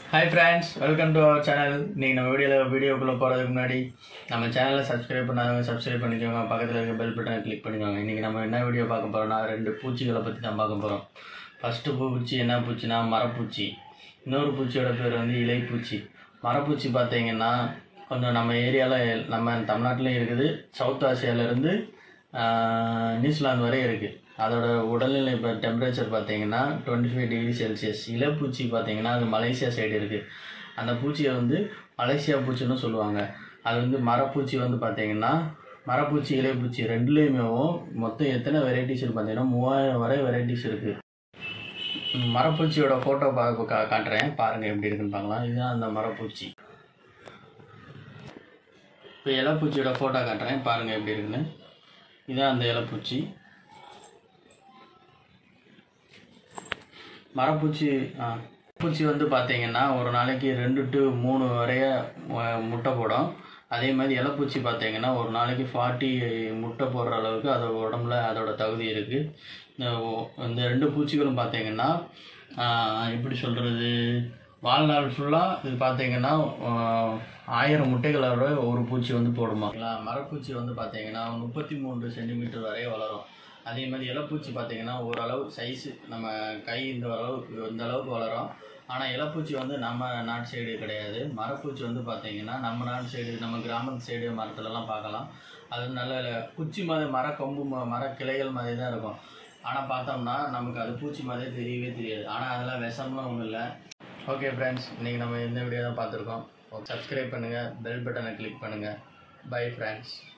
hi friends welcome to our channel நீங்கள் நம்ம வீடியோவில் வீடியோக்குள்ளே போகிறதுக்கு முன்னாடி நம்ம சேனலை சப்ஸ்கிரைப் பண்ணாதவங்க சப்ஸ்கிரைப் பண்ணிக்கோங்க பக்கத்தில் இருக்க பெல் பட்டனை கிளிக் பண்ணிக்கோங்க இன்றைக்கி நம்ம என்ன வீடியோ பார்க்க போகிறோம்னா ரெண்டு பூச்சிகளை பற்றி தான் பார்க்க போகிறோம் ஃபஸ்ட்டு பூச்சி என்ன பூச்சினா மரப்பூச்சி இன்னொரு பூச்சியோட பேர் வந்து இலைப்பூச்சி மரப்பூச்சி பார்த்தீங்கன்னா கொஞ்சம் நம்ம ஏரியாவில் நம்ம தமிழ்நாட்டிலையும் இருக்குது சவுத் ஆசியாவிலேருந்து நியூசிலாந்து வரை இருக்குது அதோட உடல்நிலை இப்போ டெம்பரேச்சர் பார்த்தீங்கன்னா டுவெண்ட்டி ஃபைவ் டிகிரி செல்சியஸ் இலைப்பூச்சி பார்த்தீங்கன்னா அது மலேசியா சைடு இருக்குது அந்த பூச்சியை வந்து மலேசியா பூச்சின்னு சொல்லுவாங்க அது வந்து மரப்பூச்சி வந்து பார்த்தீங்கன்னா மரப்பூச்சி இலைப்பூச்சி ரெண்டுலேயுமே மொத்தம் எத்தனை வெரைட்டிஸ் இருக்குது பார்த்தீங்கன்னா மூவாயிரம் வரை வெரைட்டிஸ் இருக்குது ம், மரப்பூச்சியோட ஃபோட்டோ பா கா காட்டுறேன் பாருங்கள் எப்படி இருக்குன்னு பார்க்கலாம் இதுதான் அந்த மரப்பூச்சி இப்போ இலைப்பூச்சியோட ஃபோட்டோ காட்டுறேன் பாருங்கள் எப்படி இருக்குன்னு இதான் அந்த இலைப்பூச்சி மரப்பூச்சி ஆ பூச்சி வந்து பார்த்தீங்கன்னா ஒரு நாளைக்கு ரெண்டு டு மூணு வரைய மு- முட்டை போடும் அதே மாதிரி இலைப்பூச்சி பார்த்தீங்கன்னா ஒரு நாளைக்கு ஃபார்ட்டி முட்டை போடுற அளவுக்கு அதோட உடம்புல அதோட தகுதி இருக்குது இந்த ஒ- இந்த ரெண்டு பூச்சிகளும் பார்த்தீங்கன்னா ஆ, எப்படி சொல்கிறது வாழ்நாள் ஃபுல்லாக இது பார்த்தீங்கன்னா ஆ, ஆயிரம் முட்டைகளோட ஒரு பூச்சி வந்து போடுமா மரப்பூச்சி வந்து பார்த்தீங்கன்னா முப்பத்தி மூன்று சென்டிமீட்டர் வரை வளரும் அதே மாதிரி இலைப்பூச்சி பார்த்தீங்கன்னா ஓரளவு சைஸு நம்ம கை இந்த அளவுக்கு இந்த அளவுக்கு வளரும் ஆனால் இலைப்பூச்சி வந்து நம்ம நாட்டு சைடு கிடையாது மரப்பூச்சி வந்து பார்த்தீங்கன்னா நம்ம நாட்டு சைடு நம்ம கிராமத்து சைடு மரத்துலலாம் பார்க்கலாம் அது வந்து நல்ல இல- குச்சி மாதிரி மர கொம்பு ம- மர கிளைகள் மாதிரி தான் இருக்கும் ஆனால் பார்த்தோம்னா நமக்கு அது பூச்சி மாதிரியே தெரியவே தெரியாது ஆனால் அதெல்லாம் விஷம்லாம் ஒன்றும் இல்லை ஓகே ஃப்ரெண்ட்ஸ் இன்றைக்கி நம்ம இந்த வீடியோ தான் பார்த்துருக்கோம் சப்ஸ்கிரைப் பண்ணுங்கள் பெல் பட்டனை கிளிக் பண்ணுங்கள் பை ஃப்ரெண்ட்ஸ்